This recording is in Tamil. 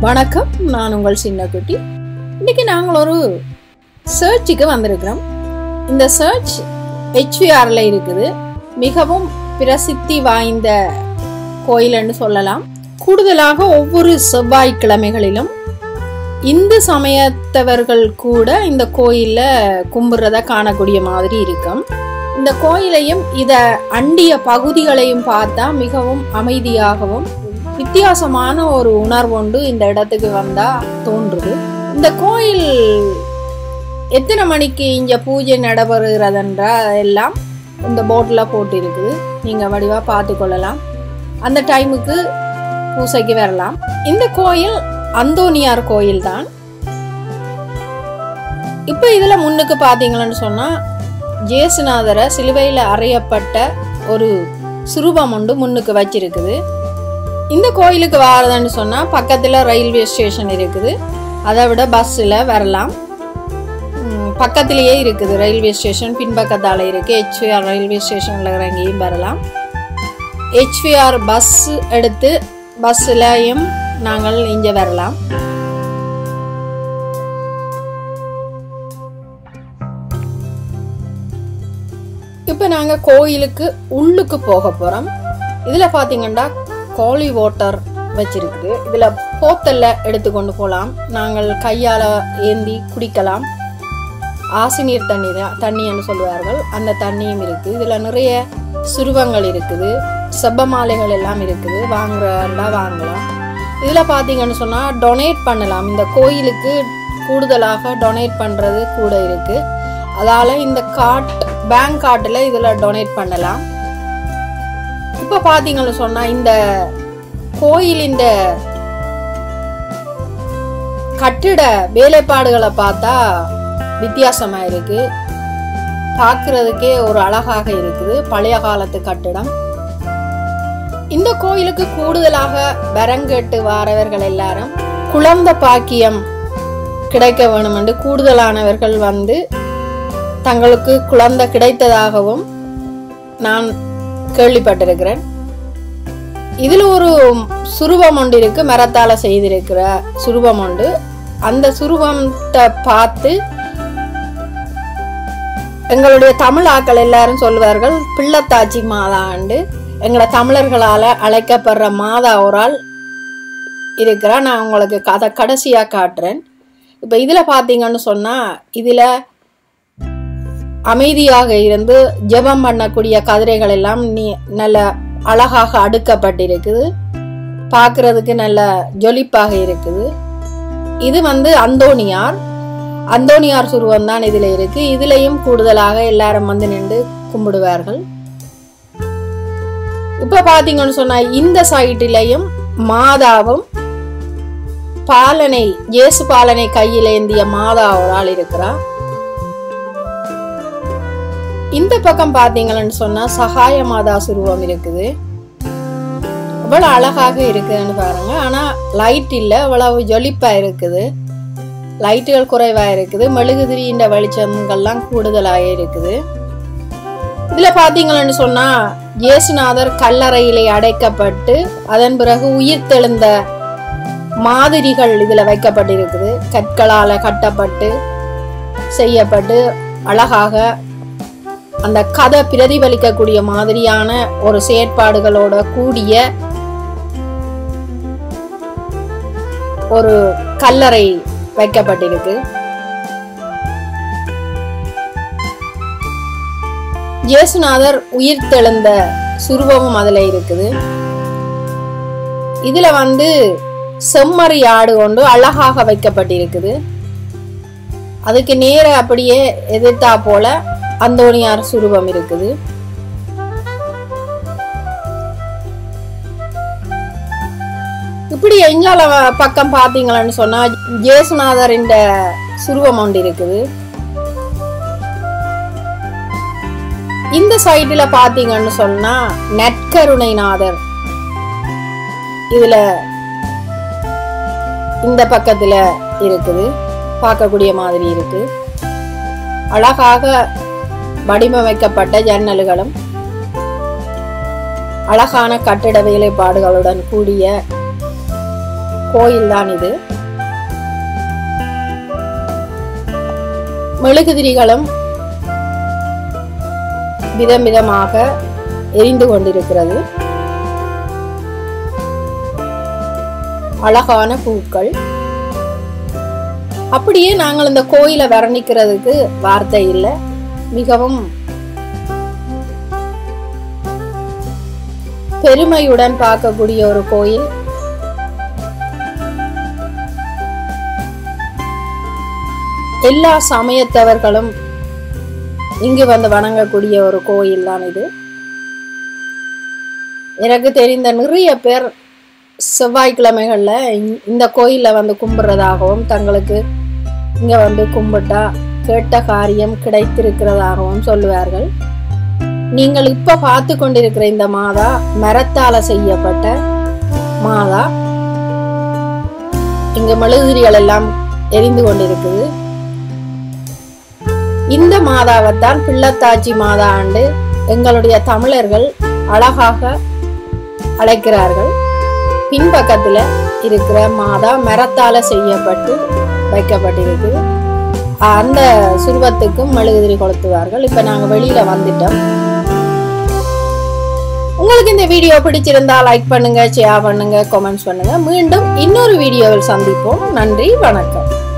வணக்கம் நான் உங்கள் சின்ன குட்டி இன்னைக்கு நாங்கள் ஒரு சர்ச்சுக்கு வந்திருக்கிறோம் இந்த சர்ச் ஹெச்விஆர்ல இருக்குது மிகவும் பிரசித்தி வாய்ந்த கோயில்னு சொல்லலாம் கூடுதலாக ஒவ்வொரு செவ்வாய்க்கிழமைகளிலும் இந்து சமயத்தவர்கள் கூட இந்த கோயில்ல கும்பிட்றத காணக்கூடிய மாதிரி இருக்கும் இந்த கோயிலையும் இத அண்டிய பகுதிகளையும் பார்த்தா மிகவும் அமைதியாகவும் வித்தியாசமான ஒரு உணர்வுண்டு இந்த இடத்துக்கு வந்தா தோன்றுது இந்த கோயில் எத்தனை மணிக்கு இங்க பூஜை நடைபெறுகிறதுன்ற எல்லாம் இந்த போர்டில் போட்டு இருக்குது நீங்க வடிவா பார்த்து கொள்ளலாம் அந்த டைமுக்கு பூசைக்கு வரலாம் இந்த கோயில் அந்தோனியார் கோயில் தான் இப்போ இதுல முன்னுக்கு பாத்தீங்கன்னு சொன்னா ஜேசுநாதரை சிலுவையில் அறையப்பட்ட ஒரு சுரூபம் ஒன்று முன்னுக்கு வச்சிருக்குது இந்த கோயிலுக்கு வாரதுன்னு சொன்னா பக்கத்துல ரயில்வே ஸ்டேஷன் இருக்குது அதை விட பஸ்ஸில் வரலாம் ம், பக்கத்திலேயே இருக்குது ரயில்வே ஸ்டேஷன் பின்பக்கத்தால இருக்கு ஹெச்விஆர் ரயில்வே ஸ்டேஷன்ல இறங்கியும் வரலாம் ஹெச்விஆர் பஸ் எடுத்து பஸ்ஸிலையும் நாங்கள் இங்கே வரலாம் இப்போ நாங்கள் கோயிலுக்கு உள்ளுக்கு போக போகிறோம் இதில் பார்த்தீங்கன்னா கோழி வாட்டர் வச்சிருக்குது இதில் போத்தல்ல எடுத்துக்கொண்டு போகலாம் நாங்கள் கையால் ஏந்தி குடிக்கலாம் ஆசிநீர் தண்ணி தான் தண்ணின்னு சொல்லுவார்கள் அந்த தண்ணியும் இருக்குது இதில் நிறைய சுருவங்கள் இருக்குது செப்ப மாலைகள் எல்லாம் இருக்குது வாங்குறதா வாங்கலாம் இதில் பார்த்தீங்கன்னு சொன்னால் டொனேட் பண்ணலாம் இந்த கோயிலுக்கு கூடுதலாக டொனேட் பண்ணுறது கூட இருக்குது அதால் இந்த கார்ட் பேங்க் கார்டில் இதில் டொனேட் பண்ணலாம் இப்போ பார்த்தீங்கன்னு சொன்னால் இந்த கோயிலின் கட்டிட வேலைப்பாடுகளை பார்த்தா வித்தியாசமா இருக்கு பார்க்கறதுக்கே ஒரு அழகாக இருக்குது பழைய காலத்து கட்டிடம் இந்த கோயிலுக்கு கூடுதலாக வரங்கெட்டு வாரவர்கள் எல்லாரும் குழந்தை பாக்கியம் கிடைக்க வேணும் என்று கூடுதலானவர்கள் வந்து தங்களுக்கு குழந்தை கிடைத்ததாகவும் நான் கேள்விப்பட்டிருக்கிறேன் இதுல ஒரு சுரூபம் ஒன்று இருக்கு மரத்தால செய்திருக்கிற சுரூபம் உண்டு அந்த சுரூபத்தை பார்த்து எங்களுடைய தமிழ் ஆக்கள் எல்லாரும் சொல்லுவார்கள் பிள்ளத்தாச்சி மாதா ஆண்டு எங்களை தமிழர்களால அழைக்கப்படுற மாதா ஒரு ஆள் இருக்கிறா நான் உங்களுக்கு அதை கடைசியா காட்டுறேன் இப்போ இதுல பார்த்தீங்கன்னு சொன்னா இதுல அமைதியாக இருந்து ஜெபம் பண்ணக்கூடிய கதிரைகள் எல்லாம் நீ நல்ல அழகாக அடுக்கப்பட்டிருக்குது பார்க்கறதுக்கு நல்ல ஜொலிப்பாக இருக்குது இது வந்து அந்தோணியார் அந்தோணியார் சுருவம் தான் இதுல இருக்கு இதுலயும் கூடுதலாக எல்லாரும் வந்து நின்று கும்பிடுவார்கள் இப்ப பாத்தீங்கன்னு சொன்னா இந்த சைட்டிலையும் மாதாவும் பாலனை இயேசு பாலனை கையில் ஏந்திய மாதா ஒரு ஆள் இருக்கிறா இந்த பக்கம் பாத்தீங்கன்னு சொன்னா சகாய மாதா சுருவம் இருக்குது இவ்வளவு அழகாக இருக்குதுன்னு பாருங்க ஆனா லைட் இல்ல இவ்வளவு ஜொலிப்பா இருக்குது லைட்டுகள் குறைவா இருக்குது மெழுகுதிரியின் வெளிச்சங்கள்லாம் கூடுதலாக இருக்குது இதுல பாத்தீங்கன்னு சொன்னா இயேசுநாதர் கல்லறையிலே அடைக்கப்பட்டு அதன் பிறகு உயிர் தெழுந்த மாதிரிகள் இதுல வைக்கப்பட்டிருக்குது கற்களால கட்டப்பட்டு செய்யப்பட்டு அழகாக அந்த கதை பிரதிபலிக்கக்கூடிய மாதிரியான ஒரு செயற்பாடுகளோட கூடிய ஒரு கல்லறை வைக்கப்பட்டிருக்கு இயேசுநாதர் உயிர் தெழுந்த சுருவமும் அதுல இருக்குது இதுல வந்து செம்மறி ஆடு கொண்டு அழகாக வைக்கப்பட்டிருக்குது அதுக்கு நேர அப்படியே எதிர்த்தா போல அந்தோணியார் சுரூபம் இருக்குது இப்படி எஞ்சால பக்கம் பாத்தீங்களான்னு சொன்னா ஜேசுநாதரின் சுருவம் ஒன்று இருக்குது இந்த சைடுல பாத்தீங்கன்னு சொன்னா நற்கருணைநாதர் இதுல இந்த பக்கத்துல இருக்குது பார்க்கக்கூடிய மாதிரி இருக்கு அழகாக வடிவமைக்கப்பட்ட ஜன்னல்களும் அழகான கட்டிட வேலைப்பாடுகளுடன் கூடிய கோயில் தான் இது மெழுகுதிரிகளும் விதம் விதமாக எரிந்து கொண்டிருக்கிறது அழகான பூக்கள் அப்படியே நாங்கள் இந்த கோயிலை வர்ணிக்கிறதுக்கு வார்த்தை இல்லை மிகவும் பெருமையுடன் பார்க்கக்கூடிய ஒரு கோயில் எல்லா சமயத்தவர்களும் இங்கு வந்து வணங்கக்கூடிய ஒரு கோயில் தான் இது எனக்கு தெரிந்த நிறைய பேர் செவ்வாய்க்கிழமைகளில் இந்- இந்த கோயிலில் வந்து கும்பிட்றதாகவும் தங்களுக்கு இங்கே வந்து கும்பிட்டா கேட்ட காரியம் கிடைத்திருக்கிறதாகவும் சொல்லுவார்கள் நீங்கள் இப்போ பார்த்து கொண்டிருக்கிற இந்த மாதா மரத்தால செய்யப்பட்ட மாதா இங்க மெழுகுதிரிகள் எல்லாம் எரிந்து கொண்டிருக்குது இந்த மாதாவைத்தான் பிள்ளத்தாச்சி மாதா ஆண்டு எங்களுடைய தமிழர்கள் அழகாக அழைக்கிறார்கள் பின்பக்கத்துல இருக்கிற மாதா மரத்தால செய்யப்பட்டு வைக்கப்பட்டிருக்குது அந்த சுருவத்துக்கும் மெழுகுதிரி கொளுத்துவார்கள் இப்ப நாங்க வெளியில வந்துட்டோம் உங்களுக்கு இந்த வீடியோ பிடிச்சிருந்தா லைக் பண்ணுங்க ஷேர் பண்ணுங்க கமெண்ட்ஸ் பண்ணுங்க மீண்டும் இன்னொரு வீடியோவில் சந்திப்போம் நன்றி வணக்கம்